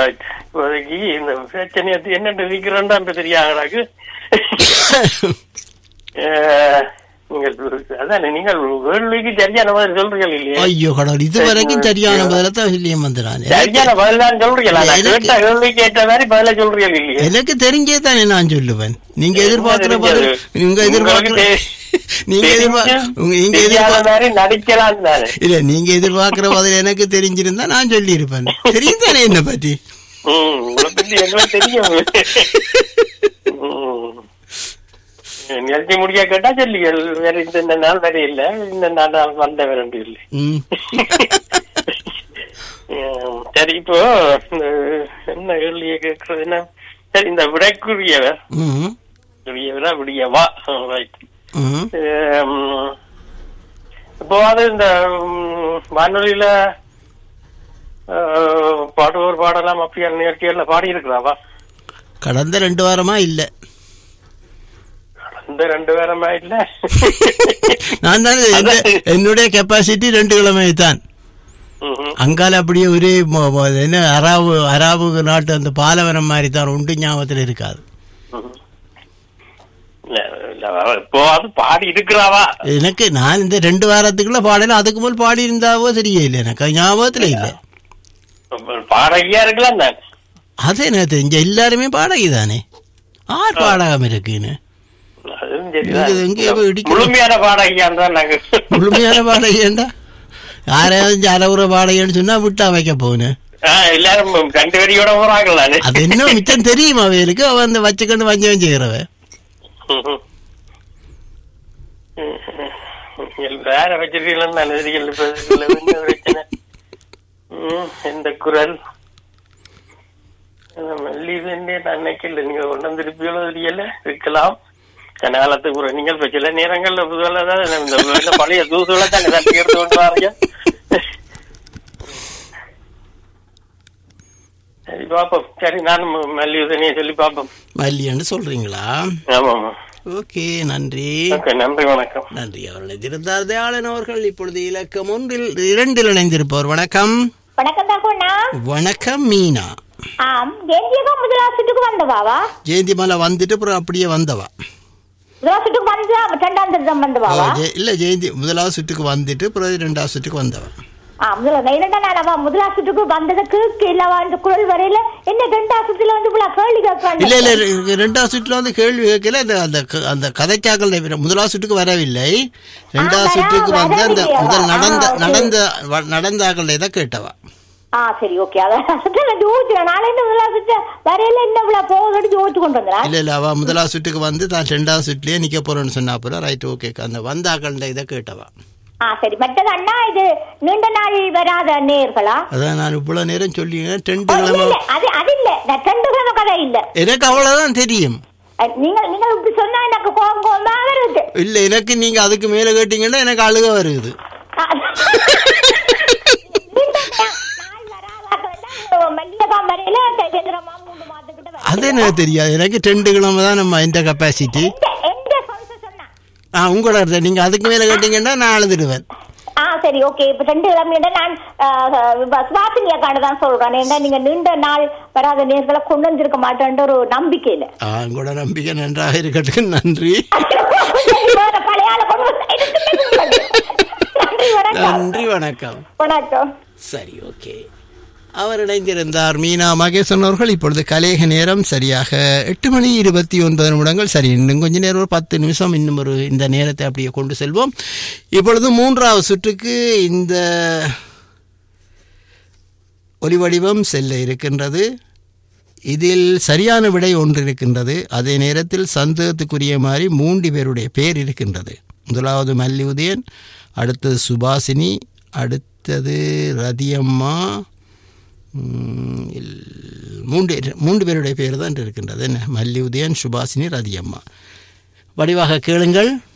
Right இப்போதைக்கு இந்த பிரச்சனையை என்னென்று இருக்கிறோம் இப்ப தெரியாங்களாக்கு அஹ், நீங்கள் அதான் நீங்கள் வேள்விக்கு சரியான பதில் சொல்றீர்கள் இல்லையா ஐயோ கடவுள் இது வரைக்கும் சரியான பதில தான் சொல்லியும் வந்துடான் சரியான பதில் தான் சொல்றீங்களா நான் எனக்கு- கேட்ட கேள்விக்கு ஏற்ற மாதிரி பதில சொல்றீர்கள் இல்லையா எனக்கு தெரிஞ்சே தானே நான் சொல்லுவேன் நீங்க எதிர்பார்க்கிற பதில் தெரிஞ்சது. நீங்க எதிர்பார்க்கிற உங்களுக்கு நீங்க எதிர்பார்க்க தெரிஞ்சு உங்க- நீங்க தெரியாத எதிர்பார்க்க மாதிரி நடிக்கலாம் தானே இல்ல நீங்க எதிர்பார்க்கிற பதில் எனக்கு தெரிஞ்சிருந்தா நான் சொல்லி இருப்பேன் தெரியும் தானே என்ன பத்தி ம், உங்களை பத்தி எங்களுக்கு தெரியும் ம். நிகழ்ச்சி முடிய கேட்டா சொல்லிகள் வேற இந்த இந்த நாள் வேற இல்ல இந்த நாள் நாள் வந்த வேற ஒன்றும் இல்லை ம். ம், சரி இப்போ இந்த என்ன கேள்வியை கேட்கறதுன்னா சரி இந்த விடைக்குரியவர் ம். விடையவரா விடியவா ரைட் ம். இப்போ அது இந்த ம், வானொலியில அஹ், பாடுவோர் பாடலாம் அப்படியான நிகழ்ச்சிகள்ல பாடி இருக்கிறாவா கடந்த ரெண்டு வாரமா இல்ல இந்த ரெண்டு பேரமா இல்ல நான் தான் அதான். என்னுடைய கெப்பாசிட்டி ரெண்டு கிழமை தான் ம்ஹும். அங்கால அப்படியே ஒரே ம- ம- என்ன அராபு அராபு நாட்டு அந்த பாலவனம் மாதிரி தான் உண்டு ஞாபகத்தில் இருக்காது ம்ஹும். இல்ல, இல்ல, அவ இப்போ அது பாடி இருக்கிறாவா எனக்கு நான் இந்த ரெண்டு வாரத்துக்குள்ள பாடல அதுக்கு மேல் பாடி இருந்தாவோ தெரியல எனக்கு ஞாபகத்துல இல்ல பாடகியா இருக்கலாம் தான் அது என்ன தெரிஞ்ச எல்லாருமே பாடகி தானே ஆர் பாடகம் இருக்குன்னு அதுவும் நீங்க எங்கேயோ போய் சரிதான் இடிக்கணும். முழுமையான பாடகியா இருந்தா நாங்க முழுமையான பாடகியாண்டா யாரையாவது அறவுற பாடகின்னு சொன்னா விட்டா வைக்க போகணும் ஆ, எல்லாரும் கண்டு வரியோட போறாங்களானே அது என்ன மிச்சம் தெரியுமா அவளுக்கு அவன் அந்த வச்சுக்கொண்டு வஞ்சம் செய்கிறவ வேற வச்சிருக்கீங்களா நான் தெரியல இப்ப இதுல என்ன பிரச்சனை ம், இந்த குரல் மல்லிதே நான் நினைக்கல நீங்க கொண்டு வந்திருப்பீங்களோ தெரியல இருக்கலாம் கனகாலத்துக்கு ஒரு நீங்கள் இப்ப சில நேரங்கள்ல புதுவெல்லாம் தான் இந்த இந்த பழைய தூசுகளை தான் தட்டி எடுத்து கொண்டு வாரீங்க சரி பாப்போம் சரி நானும் மல்லியுதனையை சொல்லி பாப்போம் மல்லியன்னு சொல்றீங்களா ஆமா ஆமா ஓகே நன்றி ஓகே நன்றி வணக்கம் நன்றி அவர்களை திருந்தார் தயாளன் அவர்கள் இப்பொழுது இலக்கம் ஒன்றில் இரண்டில் இணைந்திருப்பவர் வணக்கம் வணக்கம் தாக்கோண்ணா வணக்கம் மீனா ஆம் ஜெயந்தியக்கா முதலாசுட்டுக்கு வந்தவாவா ஜெயந்தி மலை வந்துட்டு அப்புறம் அப்படியே வந்தவா முதலாசுட்டுக்கு வந்து ரெண்டாம் திருத்தம் ஓ, வந்தவாவா ஜெ- இல்ல ஜெயந்தி முதலாவது சுற்றுக்கு வந்துட்டு அப்புறம் இரண்டாவது சுற்றுக்கு வந்தவா ஆ முதல்ல என்னடா நானவா முதலாசுட்டுக்கு வந்ததுக்கு இல்லவா இந்த குரல் வரையில என்ன ரெண்டாம் சுத்துல வந்து இவ்வளவு கேள்வி கேட்கறாங்க இல்ல இல்ல ரெ- ரெண்டாவது சுற்றுல வந்து கேள்வி கேட்கல அந்த அந்த க- அந்த கதைச்சாக்கள் முதலாவது சுற்றுக்கு வரவில்லை ரெண்டாவது வரா- சுற்றுக்கு வந்து அந்த வரவில்லையா? முதல் நடந்த ஆ, சரி. நடந்த வ- நடந்த ஆக்களை தான் கேட்டவா ஆ சரி ஓகே அதான் ஜோதிச்சு நாளை இந்த முதலாசுட்டு வரையில என்ன இவ்வளவு போகுதுன்னு ஜோதிச்சு கொண்டு வந்தா இல்ல இல்ல அவ முதலாவது சுற்றுக்கு வந்து தான் ரெண்டாவது சுற்றுலயே நிக்க போறேன்னு சொன்னா அப்புறம் ரைட் ஓகே அந்த வந்த ஆக்கள் இதை கேட்டவா ஆ சரி மற்றது அண்ணா இது நீண்ட நாள் வராத நேர்களா அதான் நான் இவ்வளவு நேரம் சொல்லி ரெண்டு ஓ, இல்ல கிழமை இல்ல அது அது இல்ல நான் ரெண்டு கிழமை கதை இல்ல எனக்கு அவ்வளவுதான் தெரியும் அஹ், நீங்கள் நீங்கள் இப்படி சொன்னா எனக்கு கோபம் கோபமா வருது இல்ல எனக்கு நீங்க அதுக்கு மேல கேட்டீங்கன்னா எனக்கு அழுக வருது மல்லிகா வரையில தேஜேந்திரமா மூணு மாதத்துக்கிட்ட வரும். அது எனக்கு தெரியாது எனக்கு ரெண்டு கிழமை தான் நம்ம இந்த கெப்பாசிட்டி எந்த- எந்த சொந்த சொன்னா ஆ உங்களோட நீங்க அதுக்கு மேல கேட்டீங்கன்னா நான் அழுதுடுவேன் ஆ சரி ஓகே இப்ப ரெண்டு கிழமையோட நான் சுவாசினியா தான் சொல்றேன் ஏன்னா நீங்க நீண்ட நாள் வராத நேர்களை கொண்டு வந்திருக்க மாட்டேன்ற ஒரு நம்பிக்கையில ஆ உங்களோட நம்பிக்கை நன்றாக இருக்கட்டும் நன்றி சரி, வேற பழைய ஆளை கொண்டு வந்து நன்றி வணக்கம் நன்றி வணக்கம் வணக்கம் சரி ஓகே அவர் இணைந்திருந்தார் மீனா மகேசன் அவர்கள் இப்பொழுது கலேக நேரம் சரியாக எட்டு மணி இருபத்தி ஒன்பது நிமிடங்கள் சரி இன்னும் கொஞ்ச நேரம் ஒரு பத்து நிமிஷம் இன்னும் ஒரு இந்த நேரத்தை அப்படியே கொண்டு செல்வோம் இப்பொழுது மூன்றாவது சுற்றுக்கு இந்த ஒலி வடிவம் செல்ல இருக்கின்றது இதில் சரியான விடை ஒன்று இருக்கின்றது அதே நேரத்தில் சந்தேகத்துக்குரிய மாதிரி மூன்று பேருடைய பேர் இருக்கின்றது முதலாவது மல்லி உதயன் அடுத்தது சுபாசினி அடுத்தது ரதியம்மா ம், இல்- மூன்று மூன்று பேருடைய பேர் தான் இருக்கின்றது என்ன மல்லி உதயன் சுபாசினி ரதியம்மா வடிவாக கேளுங்கள்